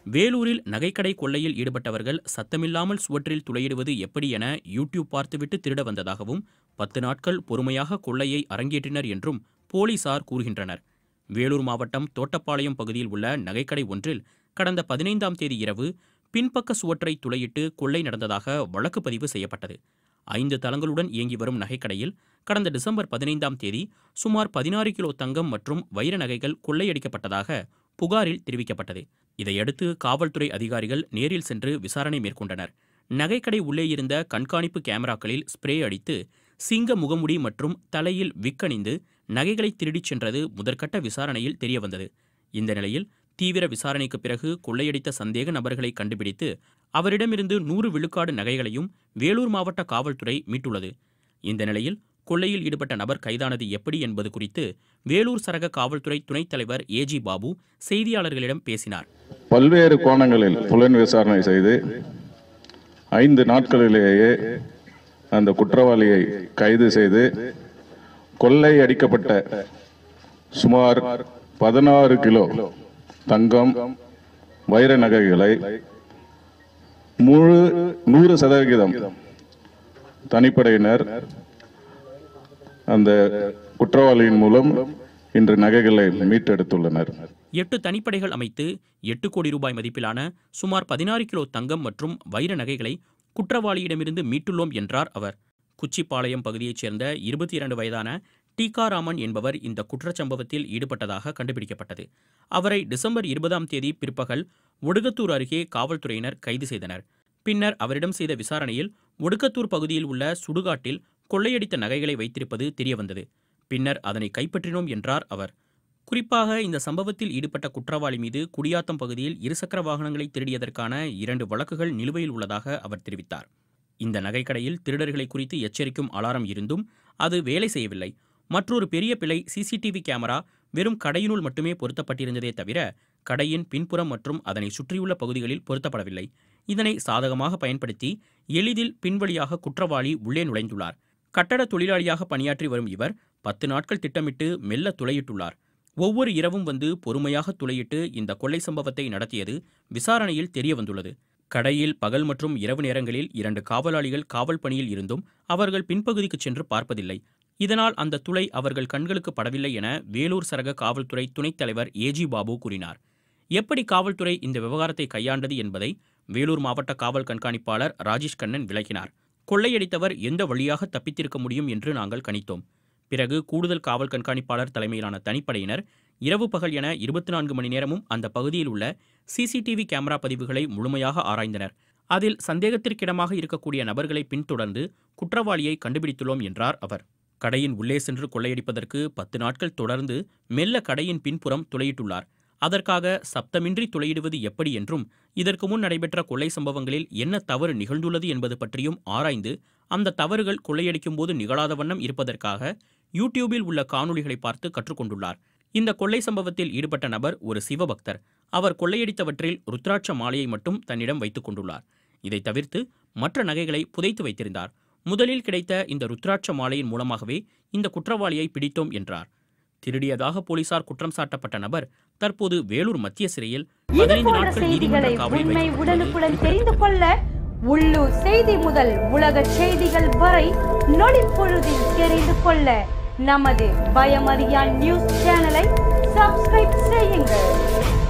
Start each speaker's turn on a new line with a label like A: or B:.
A: வேலூரில் நகைக்கடை கொள்ளையில் ஈடுபட்டவர்கள் சத்தமில்லாமல் சுவற்றில் துளையிடுவது எப்படி என யூடியூப் பார்த்துவிட்டு திருட வந்ததாகவும் பத்து நாட்கள் பொறுமையாக கொள்ளையை அரங்கேற்றினர் என்றும் போலீசார் கூறுகின்றனர் வேலூர் மாவட்டம் தோட்டப்பாளையம் பகுதியில் உள்ள நகைக்கடை ஒன்றில் கடந்த பதினைந்தாம் தேதி இரவு பின்பக்க சுவற்றை துளையிட்டு கொள்ளை நடந்ததாக வழக்கு பதிவு செய்யப்பட்டது ஐந்து தளங்களுடன் இயங்கி வரும் நகைக்கடையில் கடந்த டிசம்பர் பதினைந்தாம் தேதி சுமார் பதினாறு கிலோ தங்கம் மற்றும் வைர நகைகள் கொள்ளையடிக்கப்பட்டதாக புகாரில் தெரிவிக்கப்பட்டது இதையடுத்து காவல்துறை அதிகாரிகள் நேரில் சென்று விசாரணை மேற்கொண்டனர் நகைக்கடை உள்ளே இருந்த கண்காணிப்பு கேமராக்களில் ஸ்ப்ரே அடித்து சிங்க முகமுடி மற்றும் தலையில் விக்கணிந்து நகைகளை திருடிச் சென்றது முதற்கட்ட விசாரணையில் தெரியவந்தது இந்த நிலையில் தீவிர விசாரணைக்கு பிறகு கொள்ளையடித்த சந்தேக நபர்களை கண்டுபிடித்து அவரிடமிருந்து நூறு விழுக்காடு நகைகளையும் வேலூர் மாவட்ட காவல்துறை மீட்டுள்ளது இந்த நிலையில் கொள்ளையில் ஈடுபட்ட நபர் கைதானது எப்படி என்பது குறித்து வேலூர் சரக காவல்துறை துணைத் தலைவர் ஏஜி பாபு செய்தியாளர்களிடம் பேசினார்
B: பல்வேறு கோணங்களில் புலன் விசாரணை செய்து ஐந்து நாட்களிலேயே அந்த குற்றவாளியை கைது செய்து கொள்ளை அடிக்கப்பட்ட சுமார் பதினாறு கிலோ தங்கம் வைர நகைகளை முழு நூறு சதவிகிதம் தனிப்படையினர் அந்த குற்றவாளியின் மூலம் இன்று நகைகளை மீட்டெடுத்துள்ளனர்
A: எட்டு தனிப்படைகள் அமைத்து எட்டு கோடி ரூபாய் மதிப்பிலான சுமார் பதினாறு கிலோ தங்கம் மற்றும் வைர நகைகளை குற்றவாளியிடமிருந்து மீட்டுள்ளோம் என்றார் அவர் குச்சிப்பாளையம் பகுதியைச் சேர்ந்த இருபத்தி இரண்டு வயதான டீகாராமன் என்பவர் இந்த குற்றச்சம்பவத்தில் ஈடுபட்டதாக கண்டுபிடிக்கப்பட்டது அவரை டிசம்பர் இருபதாம் தேதி பிற்பகல் ஒடுகத்தூர் அருகே காவல்துறையினர் கைது செய்தனர் பின்னர் அவரிடம் செய்த விசாரணையில் ஒடுக்கத்தூர் பகுதியில் உள்ள சுடுகாட்டில் கொள்ளையடித்த நகைகளை வைத்திருப்பது தெரியவந்தது பின்னர் அதனை கைப்பற்றினோம் என்றார் அவர் குறிப்பாக இந்த சம்பவத்தில் ஈடுபட்ட குற்றவாளி மீது குடியாத்தம் பகுதியில் இருசக்கர வாகனங்களை திருடியதற்கான இரண்டு வழக்குகள் நிலுவையில் உள்ளதாக அவர் தெரிவித்தார் இந்த நகைக்கடையில் திருடர்களை குறித்து எச்சரிக்கும் அலாரம் இருந்தும் அது வேலை செய்யவில்லை மற்றொரு பெரிய பிழை சிசிடிவி கேமரா வெறும் கடையினுள் மட்டுமே பொருத்தப்பட்டிருந்ததே தவிர கடையின் பின்புறம் மற்றும் அதனை சுற்றியுள்ள பகுதிகளில் பொருத்தப்படவில்லை இதனை சாதகமாக பயன்படுத்தி எளிதில் பின்வழியாக குற்றவாளி உள்ளே நுழைந்துள்ளார் கட்டட தொழிலாளியாக பணியாற்றி வரும் இவர் பத்து நாட்கள் திட்டமிட்டு மெல்ல துளையிட்டுள்ளார் ஒவ்வொரு இரவும் வந்து பொறுமையாக துளையிட்டு இந்த கொள்ளை சம்பவத்தை நடத்தியது விசாரணையில் தெரியவந்துள்ளது கடையில் பகல் மற்றும் இரவு நேரங்களில் இரண்டு காவலாளிகள் காவல் பணியில் இருந்தும் அவர்கள் பின்பகுதிக்கு சென்று பார்ப்பதில்லை இதனால் அந்த துளை அவர்கள் கண்களுக்கு படவில்லை என வேலூர் சரக காவல்துறை துணைத் தலைவர் ஏஜி பாபு கூறினார் எப்படி காவல்துறை இந்த விவகாரத்தை கையாண்டது என்பதை வேலூர் மாவட்ட காவல் கண்காணிப்பாளர் ராஜேஷ் கண்ணன் விளக்கினார் கொள்ளையடித்தவர் எந்த வழியாக தப்பித்திருக்க முடியும் என்று நாங்கள் கணித்தோம் பிறகு கூடுதல் காவல் கண்காணிப்பாளர் தலைமையிலான தனிப்படையினர் இரவு பகல் என இருபத்தி நான்கு மணி நேரமும் அந்த பகுதியில் உள்ள சிசிடிவி கேமரா பதிவுகளை முழுமையாக ஆராய்ந்தனர் அதில் சந்தேகத்திற்கிடமாக இருக்கக்கூடிய நபர்களை பின்தொடர்ந்து குற்றவாளியை கண்டுபிடித்துள்ளோம் என்றார் அவர் கடையின் உள்ளே சென்று கொள்ளையடிப்பதற்கு பத்து நாட்கள் தொடர்ந்து மெல்ல கடையின் பின்புறம் துளையிட்டுள்ளார் அதற்காக சப்தமின்றி துளையிடுவது எப்படி என்றும் இதற்கு முன் நடைபெற்ற கொள்ளை சம்பவங்களில் என்ன தவறு நிகழ்ந்துள்ளது என்பது பற்றியும் ஆராய்ந்து அந்த தவறுகள் கொள்ளையடிக்கும் போது நிகழாத வண்ணம் இருப்பதற்காக யூடியூபில் உள்ள காணொளிகளை பார்த்து கற்றுக்கொண்டுள்ளார் இந்த கொள்ளை சம்பவத்தில் ஈடுபட்ட நபர் ஒரு சிவபக்தர் அவர் கொள்ளையடித்தவற்றில் ருத்ராட்ச மாலையை மட்டும் தன்னிடம் வைத்துக் கொண்டுள்ளார் இதை தவிர்த்து மற்ற நகைகளை புதைத்து வைத்திருந்தார் முதலில் கிடைத்த இந்த ருத்ராட்ச மாலையின் மூலமாகவே இந்த குற்றவாளியை பிடித்தோம் என்றார் திருடியதாக போலீசார் குற்றம் சாட்டப்பட்ட நபர் தற்போது வேலூர் மத்திய சிறையில்
C: இது
A: பதினைந்து
C: போன்ற
A: நாட்கள்
C: செய்திகளை
A: நீதிமன்ற காவலில்
C: உண்மை
A: வைக்கப்பட்டுள்ளது
C: உடனுக்குடன் தெரிந்து கொள்ள உள்ளூர் செய்தி முதல் உலக செய்திகள் வரை நொடிப்பொழுதில் தெரிந்து கொள்ள நமது பயமறியான் நியூஸ் சேனலை சப்ஸ்கிரைப் செய்யுங்கள்